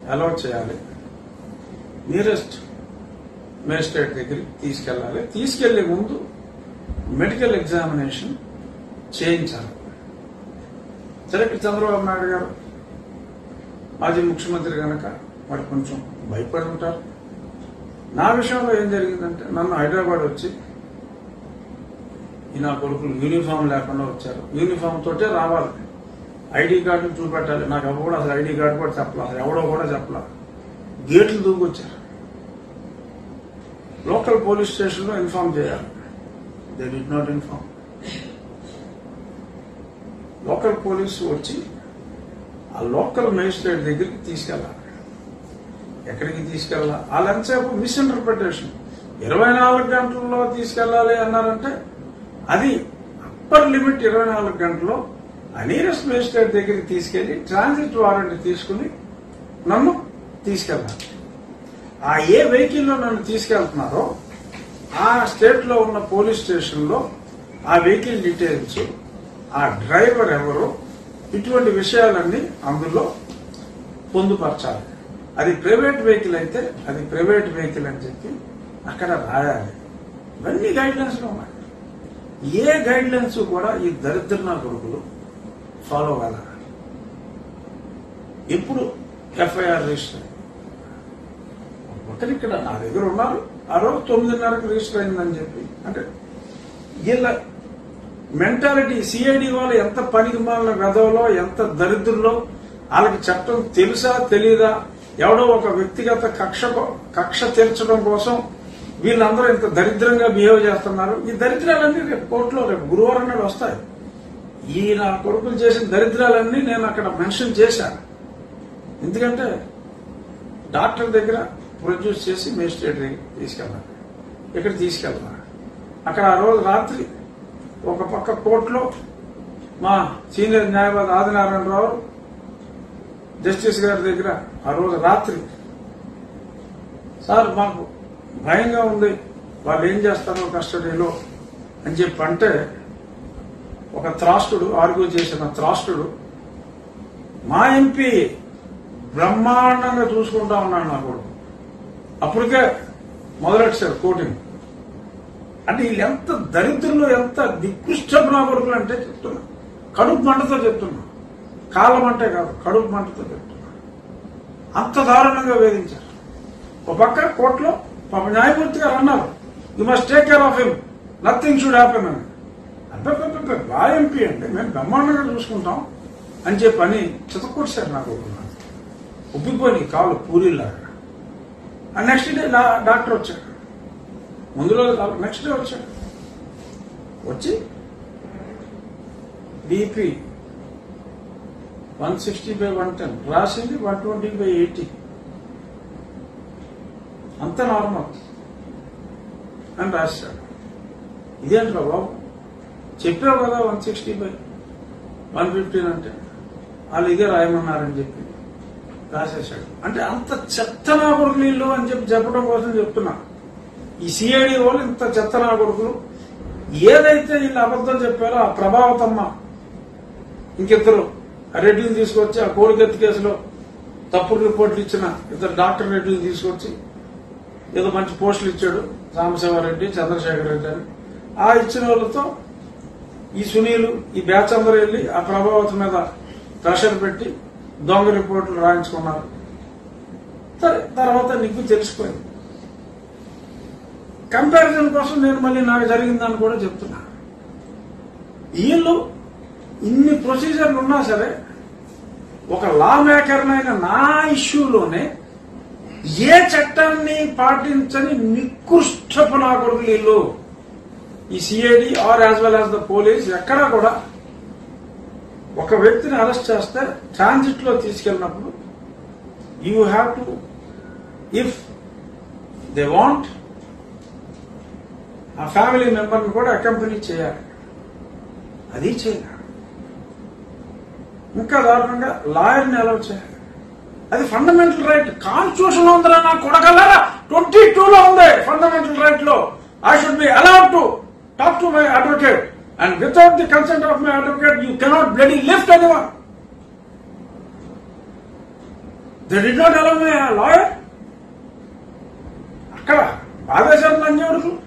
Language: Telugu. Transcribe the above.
అలౌ చేయాలి నియరెస్ట్ మేజిస్ట్రేట్ దగ్గరికి తీసుకెళ్ళాలి తీసుకెళ్లే ముందు మెడికల్ ఎగ్జామినేషన్ చేయించాలి సరే ఇక్కడ చంద్రబాబు నాయుడు గారు మాజీ ముఖ్యమంత్రి కనుక మరి కొంచెం భయపడి ఉంటారు నా విషయంలో ఏం జరిగిందంటే నన్ను హైదరాబాద్ వచ్చి ఈ నా కొడుకులు యూనిఫామ్ లేకుండా వచ్చారు యూనిఫామ్ తోటే రావాలి ఐడి కార్డు చూపెట్టాలి నాకు ఎవరు కూడా అసలు ఐడి కార్డు కూడా చెప్పలా అసలు ఎవడో కూడా చెప్పలా గేట్లు దూకొచ్చారు లోకల్ పోలీస్ స్టేషన్లో ఇన్ఫార్మ్ చేయాలి they did not inform local police వచ్చి ఆ లోకల్ మేజిస్ట్రేట్ దగ్గరికి తీసుకెళ్ళాలి ఎక్కడికి తీసుకెళ్ళాలి వాళ్ళు ఎంతసేపు మిస్ఇంటర్ప్రిటేషన్ ఇరవై నాలుగు గంటల్లో తీసుకెళ్ళాలి అన్నారంటే అది అప్పర్ లిమిట్ ఇరవై నాలుగు గంటల్లో ఆ నియరెస్ట్ మేజిస్ట్రేట్ దగ్గరికి తీసుకెళ్లి ట్రాన్సిట్ వారెంట్ తీసుకుని నన్ను తీసుకెళ్ళాలి ఆ ఏ వెహికల్లో నన్ను తీసుకెళ్తున్నారో ఆ స్టేట్ లో ఉన్న పోలీస్ స్టేషన్ లో ఆ వెహికల్ డీటెయిల్స్ ఆ డ్రైవర్ ఎవరు ఇటువంటి విషయాలన్నీ అందులో పొందుపరచాలి అది ప్రైవేట్ వెహికల్ అయితే అది ప్రైవేట్ వెహికల్ అని చెప్పి అక్కడ రాయాలి ఇవన్నీ గైడ్ లైన్స్ లో ఉన్నాయి ఏ గైడ్ లైన్స్ కూడా ఈ దరిద్ర నా కొడుకులు ఫాలో అవ్వాలి ఎప్పుడు ఎఫ్ఐఆర్ రిజిస్టర్ అయింది? ఒకరు ఇక్కడ నా దగ్గర ఉన్నారు ఆ రోజు తొమ్మిదిన్నరకు రిజిస్టర్ అయిందని చెప్పి అంటే వీళ్ళ మెంటాలిటీ సిఐడి వాళ్ళు ఎంత పనికి మాలిన వెధవలో ఎంత దరిద్రులో వాళ్ళకి చట్టం తెలుసా తెలీదా ఎవడో ఒక వ్యక్తిగత కక్ష కక్ష తీర్చడం కోసం వీళ్ళందరూ ఇంత దరిద్రంగా బిహేవ్ చేస్తున్నారు ఈ దరిద్రాలన్నీ రేపు కోర్టులో రేపు గురువారం నాడు వస్తాయి ఈ నా కొడుకులు చేసిన దరిద్రాలన్నీ నేను అక్కడ మెన్షన్ చేశాను ఎందుకంటే డాక్టర్ దగ్గర ప్రొడ్యూస్ చేసి మేజిస్ట్రేట్ దగ్గరికి తీసుకెళ్ళాలి ఇక్కడ తీసుకెళ్తాను అక్కడ ఆ రోజు రాత్రి ఒక పక్క కోర్టులో మా సీనియర్ న్యాయవాది ఆదినారాయణరావు జస్టిస్ గారి దగ్గర ఆ రోజు రాత్రి సార్ మాకు భయంగా ఉంది వాళ్ళు ఏం చేస్తారో కస్టడీలో అని చెప్పి అంటే ఒక త్రాష్టుడు ఆర్గ్యూ చేసిన త్రాష్టుడు మా ఎంపీ బ్రహ్మాండంగా చూసుకుంటా ఉన్నాడు నా కొడుకు అప్పటికే మొదలెట్టారు కోటింగ్ అంటే వీళ్ళు ఎంత దరిద్రులు ఎంత నికృష్టపు నా కొడుకులు అంటే చెప్తున్నా కడుపు మంటతో చెప్తున్నా కాలం అంటే కాదు కడుపు మంటతో చెప్తున్నా అంత దారుణంగా వేధించారు ఒక పక్క కోర్టులో పాప న్యాయమూర్తి గారు అన్నారు you must take care of him nothing should happen అని అబ్బే బాగా ఎంపీ అండి మేము బ్రహ్మాండంగా చూసుకుంటాం అని చెప్పి అని చితకొట్టారు నాకు ఉబ్బిపోయి కాళ్ళు పూరీలాగా ఆ నెక్స్ట్ డే డా- డాక్టర్ వచ్చాడు ముందు రోజు కాదు నెక్స్ట్ డే వచ్చాడు వచ్చి BP one sixty by one ten రాసింది వన్ ట్వంటీ బై ఎయిటీ అంత నార్మల్ అని రాశాడు ఇదేంట్రా బాబు చెప్పావు కదా one sixty by one fifteen అంటే వాళ్ళు ఇదే రాయమన్నారని చెప్పి రాసేశాడు అంటే అంత చెత్త నా కొడుకులు వీళ్ళు అని చెప్పి చెప్పడం కోసం చెప్తున్నా ఈ సిఐడి వాళ్ళు ఇంత చెత్త నా కొడుకులు ఏదైతే వీళ్ళు అబద్ధం చెప్పారో ఆ ప్రభావతమ్మ ఇంకిద్దరు ఆ రెడ్డిని తీసుకొచ్చి ఆ కోడిగత్తి కేసులో తప్పుడు రిపోర్ట్లు ఇచ్చిన ఇద్దరు డాక్టర్ రెడ్డిని తీసుకొచ్చి ఏదో మంచి పోస్టులు ఇచ్చాడు సాంబశివారెడ్డి చంద్రశేఖర్ రెడ్డి అని ఆ ఇచ్చిన వాళ్ళతో ఈ సునీలు ఈ బ్యాచ్ అందరూ వెళ్ళి ఆ ప్రభావతి మీద ప్రెషర్ పెట్టి దొంగ రిపోర్టులు రాయించుకున్నారు సరే తర్వాత నీకు తెలిసిపోయింది కంపారిజన్ కోసం నేను మళ్ళీ నాకు జరిగిందని కూడా చెప్తున్నా వీళ్ళు ఇన్ని ప్రొసీజర్లు ఉన్నా సరే ఒక లా మేకర్నైన నా ఇష్యూలోనే ఏ చట్టాన్ని పాటించని నికృష్టపు నా కొడుకులు వీళ్ళు ఈ CID are as well as the police ఎక్కడా కూడా ఒక వ్యక్తిని అరెస్ట్ చేస్తే ట్రాన్సిట్ లో తీసుకెళ్ళినప్పుడు you have to if they want ఆ ఫ్యామిలీ మెంబర్ని కూడా అకంపెనీ చేయాలి అది చేయాలి ఇంకా దారుణంగా లాయర్ని అలౌ చేయాలి అది ఫండమెంటల్ రైట్ కాన్స్టిట్యూషన్ లో ఉందిరా నా కొడగలరా ట్వంటీ టూ లో ఉంది ఫండమెంటల్ రైట్ లో I should be allowed to talk to my advocate and without the consent of my advocate you cannot bloody lift anyone they did not allow lawyer అక్కడ ఆదేశాలు లంచం